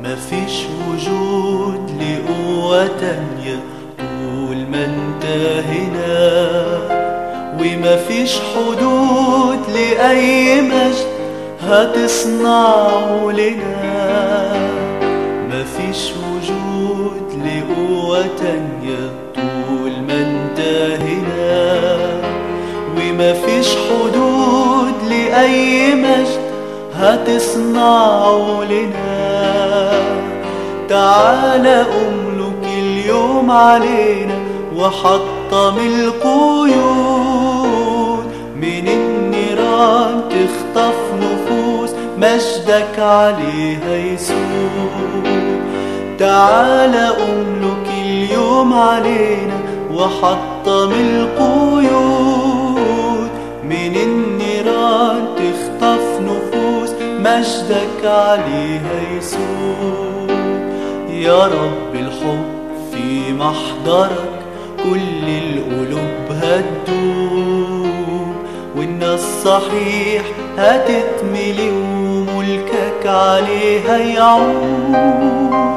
مفيش وجود لقوة تانية طول ما انت هنا ومفيش حدود لأي مجد هتصنعه لنا مفيش وجود لقوة تانية طول ما انت هنا ومفيش حدود لأي مجد هتصنعه لنا تعال أملك اليوم علينا وحطم القيود من النيران تخطف نفوس مجدك عليها يسود تعال أملك اليوم علينا وحطم القيود من النيران تخطف نفوس مجدك عليها يسود يا رب الحب في محضرك كل القلوب هتدوب والناس صحيح هتتملي وملكك عليها يعود